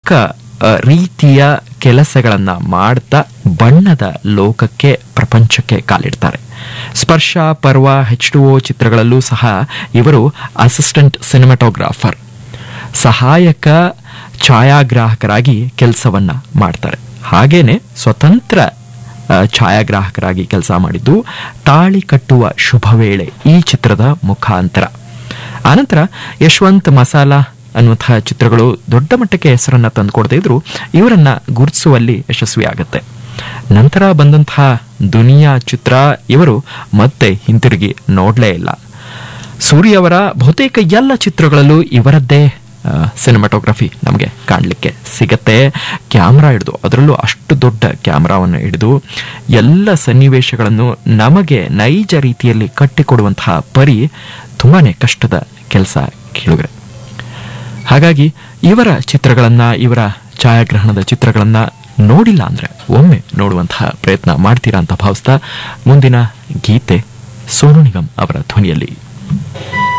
ಆ, ರೀತಿಯ ಕೆಲಸಗಳನ್ನ ಮಾಡ್ತಾ ಬಣ್ಣದ ಲೋಕಕ್ಕೆ ಪ್ರಪಂಚಕ್ಕೆ ಕಾಲಿಡ್ತಾರೆ ಸ್ಪರ್ಶ ಪರ್ವ ಹೆಚ್ ಟು ಓ ಚಿತ್ರಗಳಲ್ಲೂ ಸಹ ಇವರು ಅಸಿಸ್ಟೆಂಟ್ ಸಿನಿಮಾಟೋಗ್ರಾಫರ್ ಸಹಾಯಕ ಛಾಯಾಗ್ರಾಹಕರಾಗಿ ಕೆಲಸವನ್ನ ಮಾಡ್ತಾರೆ ಹಾಗೇನೆ ಸ್ವತಂತ್ರ ಆ, ಛಾಯಾಗ್ರಾಹಕರಾಗಿ ಕೆಲಸ ಮಾಡಿದ್ದು ತಾಳಿ ಕಟ್ಟುವ ಶುಭವೇಳೆ ಈ ಚಿತ್ರದ ಮುಖಾಂತರ ಆನಂತರ ಯಶವಂತ್ ಮಸಾಲ ಅನ್ನುವಂತಹ ಚಿತ್ರಗಳು ದೊಡ್ಡ ಮಟ್ಟಕ್ಕೆ ಹೆಸರನ್ನ ತಂದುಕೊಡದೇ ಇದ್ರು ಇವರನ್ನ ಗುರುತಿಸುವಲ್ಲಿ ಯಶಸ್ವಿ ಆಗುತ್ತೆ ನಂತರ ಬಂದಂತಹ ದುನಿಯಾ ಚಿತ್ರ ಇವರು ಮತ್ತೆ ಹಿಂತಿರುಗಿ ನೋಡ್ಲೇ ಇಲ್ಲ ಸೂರಿ ಅವರ ಬಹುತೇಕ ಎಲ್ಲ ಚಿತ್ರಗಳಲ್ಲೂ ಇವರದ್ದೇ ಸಿನಿಮಾಟೋಗ್ರಫಿ ನಮಗೆ ಕಾಣಲಿಕ್ಕೆ ಸಿಗತ್ತೆ ಕ್ಯಾಮ್ರಾ ಹಿಡಿದು ಅದರಲ್ಲೂ ಅಷ್ಟು ದೊಡ್ಡ ಕ್ಯಾಮ್ರಾವನ್ನು ಹಿಡಿದು ಎಲ್ಲ ಸನ್ನಿವೇಶಗಳನ್ನು ನಮಗೆ ನೈಜ ರೀತಿಯಲ್ಲಿ ಕಟ್ಟಿಕೊಡುವಂತಹ ಪರಿ ತುಂಬಾನೇ ಕಷ್ಟದ ಕೆಲಸ ಕೇಳುಗರೆ ಹಾಗಾಗಿ ಇವರ ಚಿತ್ರಗಳನ್ನ ಇವರ ಛಾಯಾಗ್ರಹಣದ ಚಿತ್ರಗಳನ್ನ ನೋಡಿಲ್ಲ ಅಂದ್ರೆ ಒಮ್ಮೆ ನೋಡುವಂತಹ ಪ್ರಯತ್ನ ಮಾಡ್ತೀರಾ ಅಂತ ಭಾವಿಸ್ತಾ ಮುಂದಿನ ಗೀತೆ ಸೋನು ನಿಗಮ್ ಅವರ ಧ್ವನಿಯಲ್ಲಿ